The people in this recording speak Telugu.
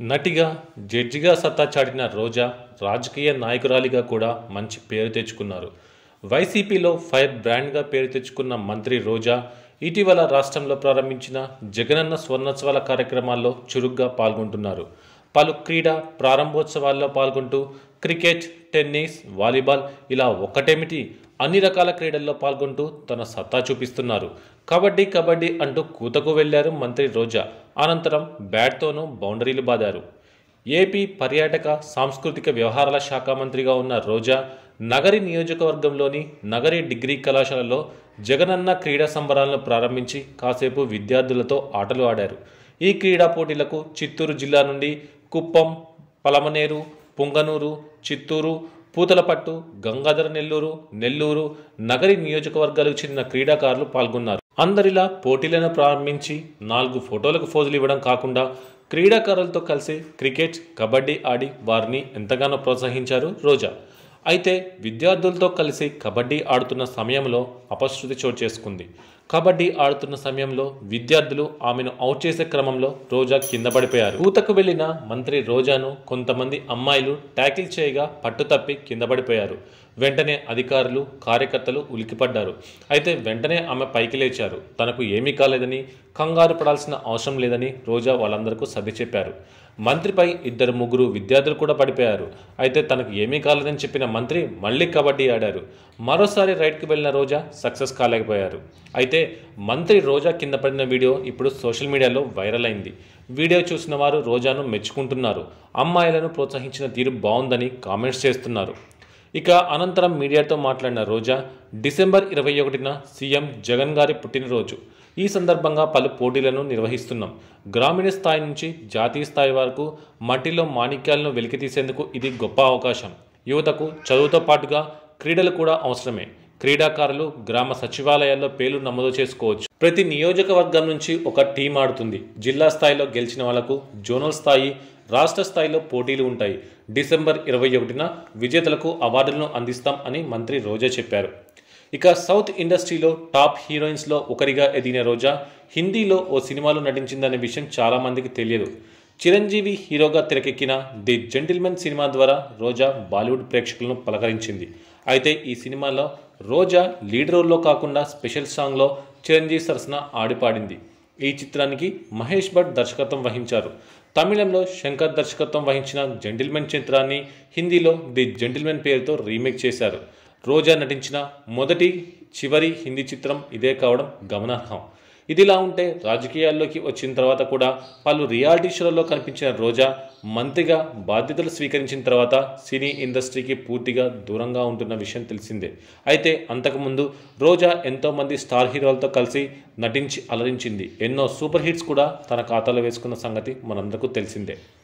నటిగా జడ్జిగా సత్తా చాటిన రోజా రాజకీయ నాయకురాలిగా కూడా మంచి పేరు తెచ్చుకున్నారు వైసీపీలో ఫైర్ బ్రాండ్గా పేరు తెచ్చుకున్న మంత్రి రోజా ఇటీవల రాష్ట్రంలో ప్రారంభించిన జగనన్న స్వర్ణోత్సవాల కార్యక్రమాల్లో చురుగ్గా పాల్గొంటున్నారు పలు క్రీడా ప్రారంభోత్సవాల్లో పాల్గొంటూ క్రికెట్ టెన్నిస్ వాలీబాల్ ఇలా ఒక్కటేమిటి అన్ని రకాల క్రీడల్లో పాల్గొంటూ తన సత్తా చూపిస్తున్నారు కబడ్డీ కబడ్డీ అంటూ కూతకు వెళ్లారు మంత్రి రోజా అనంతరం బ్యాట్తోనూ బౌండరీలు బాదారు ఏపీ పర్యాటక సాంస్కృతిక వ్యవహారాల శాఖ మంత్రిగా ఉన్న రోజా నగరి నియోజకవర్గంలోని నగరి డిగ్రీ కళాశాలలో జగనన్న క్రీడా సంబరాలను ప్రారంభించి కాసేపు విద్యార్థులతో ఆటలు ఆడారు ఈ క్రీడా పోటీలకు చిత్తూరు జిల్లా నుండి కుప్పం పలమనేరు పుంగనూరు చిత్తూరు పూతలపట్టు గంగాధర నెల్లూరు నెల్లూరు నగరి నియోజకవర్గాలకు చెందిన క్రీడాకారులు పాల్గొన్నారు అందరిలా పోటీలను ప్రారంభించి నాలుగు ఫోటోలకు ఫోజులు ఇవ్వడం కాకుండా క్రీడాకారులతో కలిసి క్రికెట్ కబడ్డీ ఆడి వారిని ఎంతగానో ప్రోత్సహించారు రోజా అయితే విద్యార్థులతో కలిసి కబడ్డీ ఆడుతున్న సమయంలో అపశృతి చోటు చేసుకుంది కబడ్డీ ఆడుతున్న సమయంలో విద్యార్థులు ఆమెను అవుట్ చేసే క్రమంలో రోజా కింద పడిపోయారు కూతకు వెళ్లిన మంత్రి రోజాను కొంతమంది అమ్మాయిలు ట్యాకిల్ చేయగా పట్టుతప్పి కింద పడిపోయారు వెంటనే అధికారులు కార్యకర్తలు ఉలికిపడ్డారు అయితే వెంటనే ఆమె పైకి లేచారు తనకు ఏమీ కాలేదని కంగారు పడాల్సిన అవసరం లేదని రోజా వాళ్ళందరికీ సర్ది చెప్పారు మంత్రిపై ఇద్దరు ముగ్గురు విద్యార్థులు కూడా పడిపోయారు అయితే తనకు ఏమీ కాలేదని చెప్పిన మంత్రి మళ్ళీ కబడ్డీ ఆడారు మరోసారి రైడ్కి వెళ్ళిన రోజా సక్సెస్ కాలేకపోయారు అయితే మంత్రి రోజా కింద పడిన వీడియో ఇప్పుడు సోషల్ మీడియాలో వైరల్ అయింది వీడియో చూసిన వారు రోజాను మెచ్చుకుంటున్నారు అమ్మాయిలను ప్రోత్సహించిన తీరు బాగుందని కామెంట్స్ చేస్తున్నారు ఇక అనంతరం మీడియాతో మాట్లాడిన రోజా డిసెంబర్ ఇరవై ఒకటిన సీఎం జగన్ గారి పుట్టినరోజు ఈ సందర్భంగా పలు పోటీలను నిర్వహిస్తున్నాం గ్రామీణ స్థాయి నుంచి జాతీయ స్థాయి వరకు మట్టిలో మాణిక్యాలను వెలికితీసేందుకు ఇది గొప్ప అవకాశం యువతకు చదువుతో పాటుగా క్రీడలు కూడా అవసరమే క్రీడాకారులు గ్రామ సచివాలయాల్లో పేర్లు నమోదు చేసుకోవచ్చు ప్రతి నియోజకవర్గం నుంచి ఒక టీం ఆడుతుంది జిల్లా స్థాయిలో గెలిచిన వాళ్లకు జోనల్ స్థాయి రాష్ట్ర స్థాయిలో పోటీలు ఉంటాయి డిసెంబర్ ఇరవై ఒకటిన విజేతలకు అవార్డులను అందిస్తాం అని మంత్రి రోజా చెప్పారు ఇక సౌత్ ఇండస్ట్రీలో టాప్ హీరోయిన్స్లో ఒకరిగా ఎదిగిన రోజా హిందీలో ఓ సినిమాలో నటించిందనే విషయం చాలామందికి తెలియదు చిరంజీవి హీరోగా తెరకెక్కిన ది జెంటిల్మెన్ సినిమా ద్వారా రోజా బాలీవుడ్ ప్రేక్షకులను పలకరించింది అయితే ఈ సినిమాలో రోజా లీడ్ రోల్లో కాకుండా స్పెషల్ సాంగ్లో చిరంజీవి సరసన ఆడిపాడింది ఈ చిత్రానికి మహేష్ భట్ దర్శకత్వం వహించారు తమిళంలో శంకర్ దర్శకత్వం వహించిన జెంటిల్మెన్ చిత్రాన్ని హిందీలో ది జెంటిల్మెన్ పేరుతో రీమేక్ చేశారు రోజా నటించిన మొదటి చివరి హిందీ చిత్రం ఇదే కావడం గమనార్హం ఇదిలా ఉంటే రాజకీయాల్లోకి వచ్చిన తర్వాత కూడా పలు రియాలిటీ షోలలో కనిపించిన రోజా మంత్రిగా బాధ్యతలు స్వీకరించిన తర్వాత సినీ ఇండస్ట్రీకి పూర్తిగా దూరంగా ఉంటున్న విషయం తెలిసిందే అయితే అంతకుముందు రోజా ఎంతోమంది స్టార్ హీరోలతో కలిసి నటించి అలరించింది ఎన్నో సూపర్ హిట్స్ కూడా తన ఖాతాలో వేసుకున్న సంగతి మనందరికీ తెలిసిందే